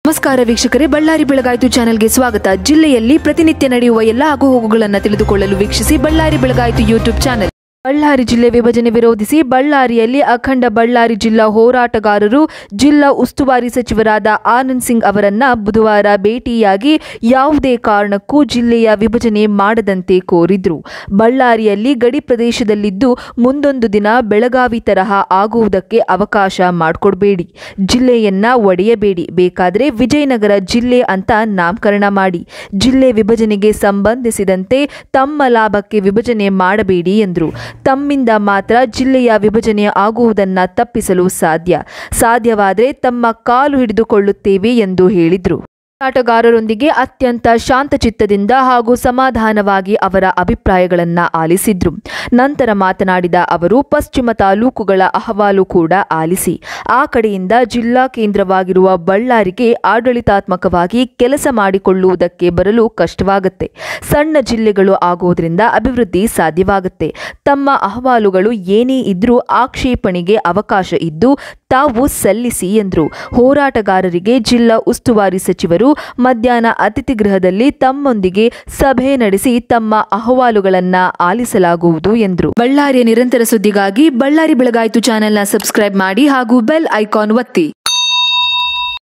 ನಮಸ್ಕಾರ ವೀಕ್ಷಕರೇ ಬಳ್ಳಾರಿ ಬೆಳಗಾಯಿತು ಚಾನೆಲ್ಗೆ ಸ್ವಾಗತ ಜಿಲ್ಲೆಯಲ್ಲಿ ಪ್ರತಿನಿತ್ಯ ನಡೆಯುವ ಎಲ್ಲ ಆಗುಹೋಗುಗಳನ್ನು ತಿಳಿದುಕೊಳ್ಳಲು ವೀಕ್ಷಿಸಿ ಬಳ್ಳಾರಿ ಬೆಳಗಾಯಿತು ಯೂಟ್ಯೂಬ್ ಚಾನೆಲ್ ಬಳ್ಳಾರಿ ಜಿಲ್ಲೆ ವಿಭಜನೆ ವಿರೋಧಿಸಿ ಬಳ್ಳಾರಿಯಲ್ಲಿ ಅಖಂಡ ಬಳ್ಳಾರಿ ಜಿಲ್ಲಾ ಹೋರಾಟಗಾರರು ಜಿಲ್ಲಾ ಉಸ್ತುವಾರಿ ಸಚಿವರಾದ ಆನಂದ್ ಸಿಂಗ್ ಅವರನ್ನ ಬುಧವಾರ ಭೇಟಿಯಾಗಿ ಯಾವುದೇ ಕಾರಣಕ್ಕೂ ಜಿಲ್ಲೆಯ ವಿಭಜನೆ ಮಾಡದಂತೆ ಕೋರಿದ್ರು ಬಳ್ಳಾರಿಯಲ್ಲಿ ಗಡಿ ಪ್ರದೇಶದಲ್ಲಿದ್ದು ಮುಂದೊಂದು ದಿನ ಬೆಳಗಾವಿ ತರಹ ಆಗುವುದಕ್ಕೆ ಅವಕಾಶ ಮಾಡಿಕೊಡ್ಬೇಡಿ ಜಿಲ್ಲೆಯನ್ನ ಒಡೆಯಬೇಡಿ ಬೇಕಾದರೆ ವಿಜಯನಗರ ಜಿಲ್ಲೆ ಅಂತ ನಾಮಕರಣ ಮಾಡಿ ಜಿಲ್ಲೆ ವಿಭಜನೆಗೆ ಸಂಬಂಧಿಸಿದಂತೆ ತಮ್ಮ ಲಾಭಕ್ಕೆ ವಿಭಜನೆ ಮಾಡಬೇಡಿ ಎಂದರು ತಮ್ಮಿಂದ ಮಾತ್ರ ಜಿಲ್ಲೆಯ ವಿಭಜನೆ ಆಗುವುದನ್ನ ತಪ್ಪಿಸಲು ಸಾಧ್ಯ ಸಾಧ್ಯವಾದರೆ ತಮ್ಮ ಕಾಲು ಹಿಡಿದುಕೊಳ್ಳುತ್ತೇವೆ ಎಂದು ಹೇಳಿದರು ಹೋರಾಟಗಾರರೊಂದಿಗೆ ಅತ್ಯಂತ ಶಾಂತಚಿತ್ತದಿಂದ ಹಾಗೂ ಸಮಾಧಾನವಾಗಿ ಅವರ ಅಭಿಪ್ರಾಯಗಳನ್ನ ಆಲಿಸಿದ್ರು ನಂತರ ಮಾತನಾಡಿದ ಅವರು ಪಶ್ಚಿಮ ತಾಲೂಕುಗಳ ಅಹವಾಲು ಕೂಡ ಆಲಿಸಿ ಆ ಕಡೆಯಿಂದ ಜಿಲ್ಲಾ ಕೇಂದ್ರವಾಗಿರುವ ಬಳ್ಳಾರಿಗೆ ಆಡಳಿತಾತ್ಮಕವಾಗಿ ಕೆಲಸ ಮಾಡಿಕೊಳ್ಳುವುದಕ್ಕೆ ಬರಲು ಕಷ್ಟವಾಗುತ್ತೆ ಸಣ್ಣ ಜಿಲ್ಲೆಗಳು ಆಗೋದ್ರಿಂದ ಅಭಿವೃದ್ಧಿ ಸಾಧ್ಯವಾಗುತ್ತೆ ತಮ್ಮ ಅಹವಾಲುಗಳು ಏನೇ ಇದ್ರೂ ಆಕ್ಷೇಪಣೆಗೆ ಅವಕಾಶ ಇದ್ದು ತಾವು ಸಲ್ಲಿಸಿ ಎಂದರು ಹೋರಾಟಗಾರರಿಗೆ ಜಿಲ್ಲಾ ಉಸ್ತುವಾರಿ ಸಚಿವರು ಮಧ್ಯಾಹ್ನ ಅತಿಥಿ ಗೃಹದಲ್ಲಿ ತಮ್ಮೊಂದಿಗೆ ಸಭೆ ನಡೆಸಿ ತಮ್ಮ ಅಹವಾಲುಗಳನ್ನ ಆಲಿಸಲಾಗುವುದು ಎಂದರು ಬಳ್ಳಾರಿಯ ನಿರಂತರ ಸುದ್ದಿಗಾಗಿ ಬಳ್ಳಾರಿ ಬೆಳಗಾಯಿತು ಚಾನೆಲ್ನ ಸಬ್ಸ್ಕ್ರೈಬ್ ಮಾಡಿ ಹಾಗೂ ಬೆಲ್ ಐಕಾನ್ ಒತ್ತಿ